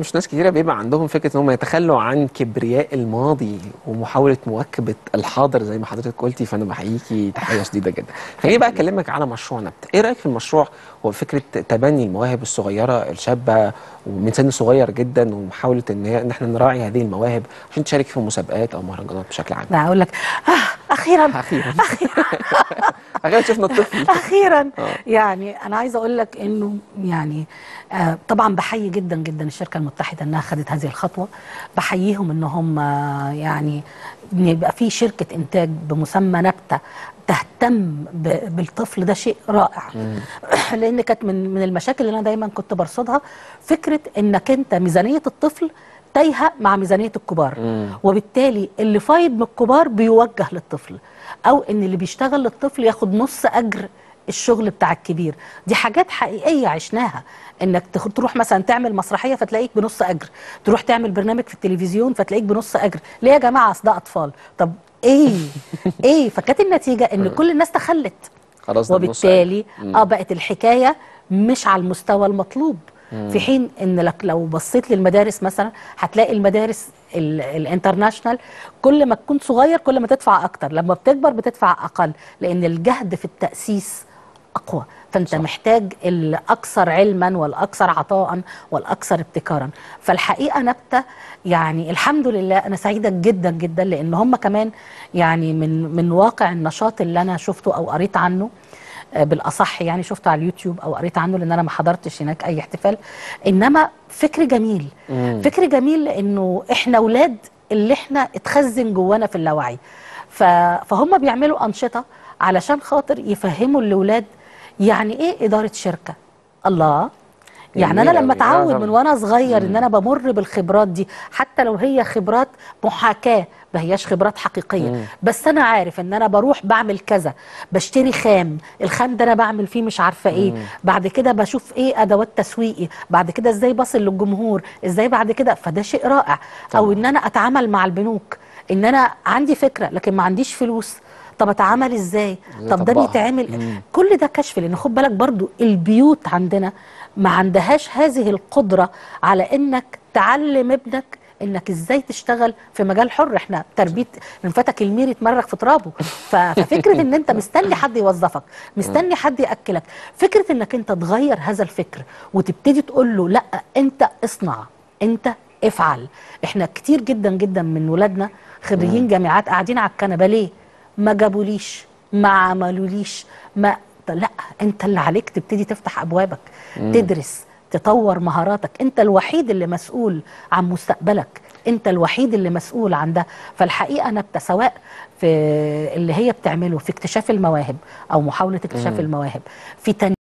مش ناس كتيره بيبقى عندهم فكره ان هم يتخلوا عن كبرياء الماضي ومحاوله مواكبه الحاضر زي ما حضرتك قلتي فانا بحييكي تحيه شديده جدا. خليني بقى اكلمك على مشروع نبته، ايه رايك في المشروع هو فكره تبني المواهب الصغيره الشابه ومن سن صغير جدا ومحاوله ان هي ان احنا نراعي هذه المواهب عشان تشارك في مسابقات او مهرجانات بشكل عام. لا اقول لك آه اخيرا اخيرا اخيرا شفنا الطفل اخيرا يعني انا عايزه اقول لك انه يعني آه طبعا بحيي جدا جدا الشركه المتحده انها خدت هذه الخطوه بحييهم ان هم يعني ان يبقى في شركه انتاج بمسمى نبته تهتم ب- بالطفل ده شيء رائع لان كانت من من المشاكل اللي انا دايما كنت برصدها فكره انك انت ميزانيه الطفل تايهه مع ميزانيه الكبار وبالتالي اللي فايض من الكبار بيوجه للطفل او ان اللي بيشتغل للطفل ياخد نص اجر الشغل بتاع الكبير دي حاجات حقيقيه عشناها انك تخ- تروح مثلا تعمل مسرحيه فتلاقيك بنص اجر تروح تعمل برنامج في التلفزيون فتلاقيك بنص اجر ليه يا جماعه اصل ده اطفال طب ايه ايه فكانت النتيجه ان كل الناس تخلت خلاص ده النص وبالتالي مم. اه بقت الحكايه مش على المستوى المطلوب في حين ان لك لو بصيت للمدارس مثلا هتلاقي المدارس ال- الانترناشنال كل ما تكون صغير كل ما تدفع اكتر لما بتكبر بتدفع اقل لان الجهد في التاسيس اقوى فانت صح. محتاج الاكثر علما والاكثر عطاء والاكثر ابتكارا فالحقيقه نبته يعني الحمد لله انا سعيده جدا جدا لان هم كمان يعني من من واقع النشاط اللي انا شفته او قريت عنه آه، بالاصح يعني شفته على اليوتيوب او قريت عنه لان انا ما حضرتش هناك اي احتفال انما فكر جميل فكر جميل لانه احنا اولاد اللي احنا اتخزن جوانا في اللاوعي ف- فهم بيعملوا انشطه علشان خاطر يفهموا الاولاد يعني ايه اداره شركه الله يعني انا جميل لما أوي. آه اتعود طبعاً. من وانا صغير ان انا بمر بالخبرات دي حتى لو هي خبرات محاكاه ما هياش خبرات حقيقيه بس انا عارف ان انا بروح بعمل كذا بشتري خام الخام ده انا بعمل فيه مش عارفه ايه بعد كده بشوف ايه ادوات تسويقي بعد كده ازاي بصل للجمهور ازاي بعد كده فده شيء رائع او ان انا اتعامل مع البنوك ان انا عندي فكره لكن ما عنديش فلوس طب اتعامل ازاي إزاي طب ده أطبقها؟ بيتعمل كل ده كشف لان خد بالك برضو البيوت عندنا ما عندهاش هذه القدره على انك تعلم ابنك انك ازاي تشتغل في مجال حر احنا تربيه من فتك المير يتمرغ في ترابه ف- ففكره ان انت مستني حد يوظفك مستني حد ياكلك فكره انك انت تغير هذا الفكر وتبتدي تقول له لا انت اصنع انت افعل احنا كتير جدا جدا من ولادنا خريجين جامعات قاعدين على الكنبه ليه ما جابوليش ما عملوليش ما طب لا انت اللي عليك تبتدي تفتح ابوابك تدرس تطور مهاراتك انت الوحيد اللي مسؤول عن مستقبلك انت الوحيد اللي مسؤول عن ده فالحقيقه نبته سواء في اللي هي بتعمله في اكتشاف المواهب او محاوله اكتشاف المواهب في تن